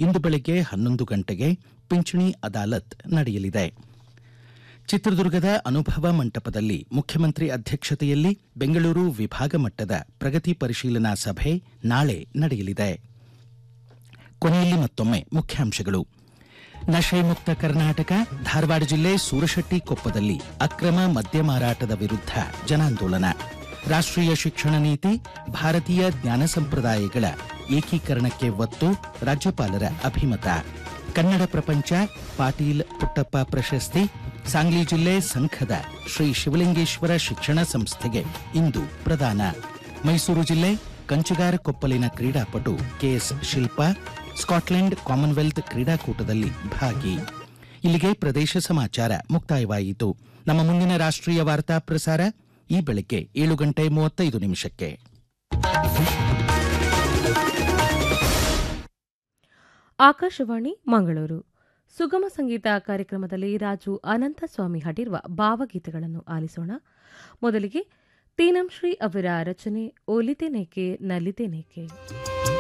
ಇಂದು ಬೆಳಗ್ಗೆ ಹನ್ನೊಂದು ಗಂಟೆಗೆ ಪಿಂಚಣಿ ಅದಾಲತ್ ನಡೆಯಲಿದೆ ಚಿತ್ರದುರ್ಗದ ಅನುಭವ ಮಂಟಪದಲ್ಲಿ ಮುಖ್ಯಮಂತ್ರಿ ಅಧ್ಯಕ್ಷತೆಯಲ್ಲಿ ಬೆಂಗಳೂರು ವಿಭಾಗ ಮಟ್ಟದ ಪ್ರಗತಿ ಪರಿಶೀಲನಾ ಸಭೆ ನಾಳೆ ನಡೆಯಲಿದೆ ಕೊನೆಯಲ್ಲಿ ಮತ್ತೊಮ್ಮೆ ಮುಖ್ಯಾಂಶಗಳು ನಶೆ ಮುಕ್ತ ಕರ್ನಾಟಕ ಧಾರವಾಡ ಜಿಲ್ಲೆ ಸೂರಶೆಟ್ಟಿ ಕೊಪ್ಪದಲ್ಲಿ ಅಕ್ರಮ ಮದ್ಯ ಮಾರಾಟದ ವಿರುದ್ಧ ಜನಾಂದೋಲನ ರಾಷ್ಟ್ರೀಯ ಶಿಕ್ಷಣ ನೀತಿ ಭಾರತೀಯ ಜ್ಞಾನ ಸಂಪ್ರದಾಯಗಳ ಏಕೀಕರಣಕ್ಕೆ ಒತ್ತು ರಾಜ್ಯಪಾಲರ ಅಭಿಮತ ಕನ್ನಡ ಪ್ರಪಂಚ ಪಾಟೀಲ್ ಪುಟ್ಟಪ್ಪ ಪ್ರಶಸ್ತಿ ಸಾಂಗ್ಲಿ ಜಿಲ್ಲೆ ಸಂಖದ ಶ್ರೀ ಶಿವಲಿಂಗೇಶ್ವರ ಶಿಕ್ಷಣ ಸಂಸ್ಥೆಗೆ ಇಂದು ಪ್ರದಾನ ಮೈಸೂರು ಜಿಲ್ಲೆ ಕಂಚಗಾರ ಕೊಪ್ಪಲಿನ ಕ್ರೀಡಾಪಟು ಕೆಎಸ್ ಶಿಲ್ಪಾ ಸ್ಕಾಟ್ಲೆಂಡ್ ಕಾಮನ್ವೆಲ್ತ್ ಕ್ರೀಡಾಕೂಟದಲ್ಲಿ ಭಾಗಿ ಇಲ್ಲಿಗೆ ಪ್ರದೇಶ ಸಮಾಚಾರ ಮುಕ್ತಾಯವಾಯಿತು ನಮ್ಮ ಮುಂದಿನ ರಾಷ್ಟ್ರೀಯ ವಾರ್ತಾ ಪ್ರಸಾರ ಈ ಬೆಳಗ್ಗೆ ಏಳು ಗಂಟೆ ಮೂವತ್ತೈದು ನಿಮಿಷಕ್ಕೆ ಆಕಾಶವಾಣಿ ಮಂಗಳೂರು ಸುಗಮ ಸಂಗೀತ ಕಾರ್ಯಕ್ರಮದಲ್ಲಿ ರಾಜು ಅನಂತಸ್ವಾಮಿ ಹಾಡಿರುವ ಭಾವಗೀತೆಗಳನ್ನು ಆಲಿಸೋಣ ಮೊದಲಿಗೆ ತೀನಂಶ್ರೀ ಅವರ ರಚನೆ ಓಲಿತೇನೇಕೆ ನಲಿತೇನೇಕೆ